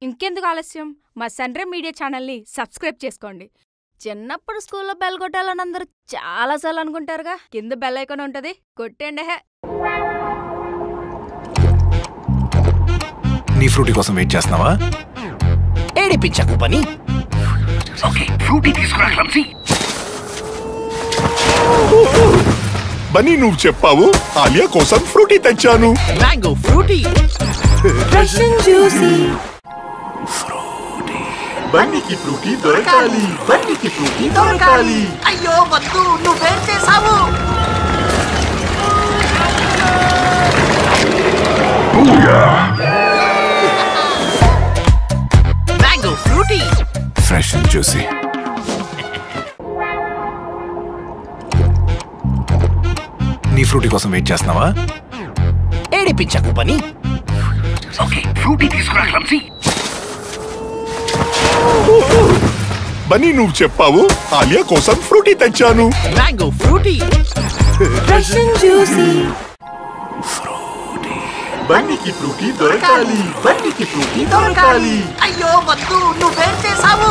ఇంకెందుకు ఆలస్యం మా సన్రే మీడియా ఛానల్ని సబ్స్క్రైబ్ చేసుకోండి చిన్నప్పుడు స్కూల్లో బెల్ కొట్టాలని అందరూ చాలాసార్లు అనుకుంటారుగా కింద బెల్ ఐకాన్ ఉంటుంది కొట్టండి హే నీ ఫ్రూటీ కోసం వెయిట్ చేస్తున్నావా ఏడిపించకు పని ఫ్రూటీ తీసుకురా క్లమ్సీ బనీ నువ్వు చెప్పావు ఆలియా కోసం ఫ్రూటీ తెచ్చాను mango Frooti fresh and juicy బన్నీకి ఫ్రూటీ దొరకాలి బన్నీకి ఫ్రూటీ దొరకాలి అయ్యో వద్దు నువ్వేం చేసావు mango Frooti fresh and juicy నీ ఫ్రూటీ కోసం వెయిట్ చేస్తున్నావా ఏడిపించకు పని ఫ్రూటీ తీసుకురా క్లమ్సీ బనీ నువ్వు చెప్పావు ఆలియా కోసం ఫ్రూటీ తెచ్చాను mango Frooti fresh and juicy బన్నీకి ఫ్రూటీ దొరకాలి బన్నీకి ఫ్రూటీ దొరకాలి అయ్యో వద్దు నువ్వేం చేసావు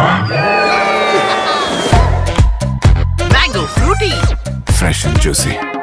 mango Frooti fresh and juicy